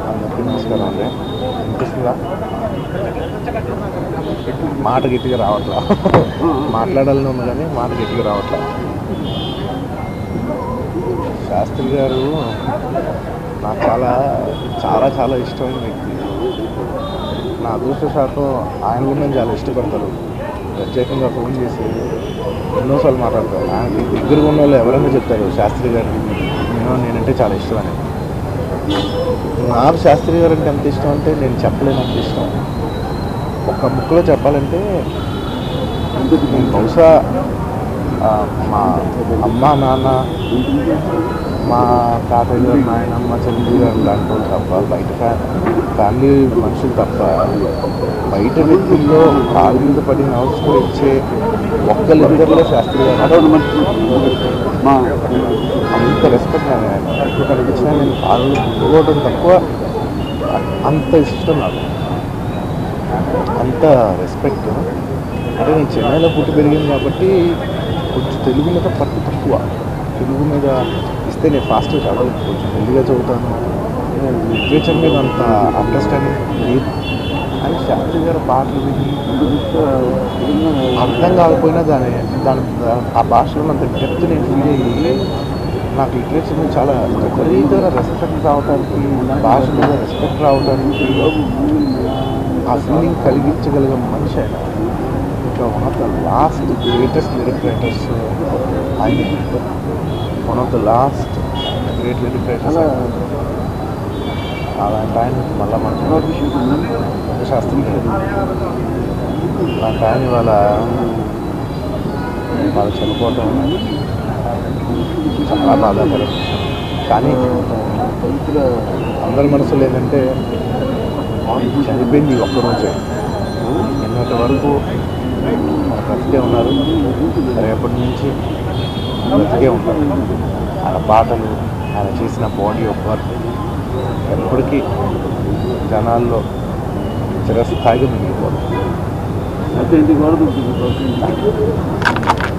అందరికీ నమస్కారం అండి వినిపిస్తుందా మాట గట్టిగా రావట్లా మాట్లాడాలని ఉంది కానీ మాట గట్టిగా రావట్లా శాస్త్రి గారు నాకు చాలా చాలా చాలా ఇష్టమైన వ్యక్తి నా అదృష్టశాతం ఆయన కూడా నేను చాలా ఇష్టపడతారు ప్రత్యేకంగా ఫోన్ చేసి ఎన్నోసార్లు మాట్లాడతారు ఆయనకి దగ్గరగా ఉన్న వాళ్ళు ఎవరైనా చెప్తారు శాస్త్రి గారు నేను నేనంటే చాలా ఇష్టం అని నాకు శాస్త్రి గారు అంటే ఎంత ఇష్టం అంటే నేను చెప్పలేను అంత ఇష్టం ఒక్క ముక్కలో చెప్పాలంటే నేను బహుశా ఆ, మా అమ్మ నాన్న మా తాతయ్య గారు నాయనమ్మ చెల్లి గారు లాంటి వాళ్ళు తప్ప బయట ఫ్యా ఫ్యామిలీ మనుషులు తప్ప బయట వ్యక్తుల్లో కాళ్ళ మీద పడి నమస్కరించే ఒక్కరిద్దరిలో శాస్త్రి గారు అంత రెస్పెక్ట్ నాకు ఆయన ఎప్పుడు కనిపించినా నేను కాళ్ళు పుట్టుకోవడం తక్కువ అంత ఇష్టం నాకు అంత రెస్పెక్ట్ అంటే నేను చెన్నైలో పుట్టి పెరిగింది కాబట్టి కొంచెం తెలుగు మీద పట్టు తక్కువ తెలుగు మీద ఇస్తే నేను ఫాస్ట్గా చదవలేదు కొంచెం మెల్లిగా చదువుతాను లిటరేచర్ మీద అంత అండర్స్టాండింగ్ లేదు కానీ శాస్త్రి గారి పాటలు విని అర్థం కాకపోయినా దాని దాని ఆ భాషలో అంత డెప్త్ నేను ఫీల్ అయ్యి నాకు లిటరేచర్ మీద చాలా విపరీతమైన రెస్పెక్ట్ రావడానికి భాష మీద రెస్పెక్ట్ రావడానికి ఆ ఫీలింగ్ కలిగించగలిగే మనిషి ఆయన ఇంకా one of the last greatest lyric writers ఆయన one of the last great lyric writers అలాంటి ఆయన మళ్ళీ మనకు శాస్త్రి గారు అలాంటి ఆయన ఇవాళ వాళ్ళు చనిపోవటం చాలా బాధాకరం కానీ అందరి మనసులో ఏంటంటే చనిపోయింది ఈ ఒక్కరోజే నిన్నటి వరకు మన బ్రతికే ఉన్నారు రేపటి నుంచి బ్రతికే ఉంటారు ఆయన పాటలు ఆయన చేసిన బాడీ ఆఫ్ వర్క్ ఎప్పటికీ జనాల్లో చిరస్థాయిగా మిగిలిపోతుంది అయితే ఇంటికి కూడా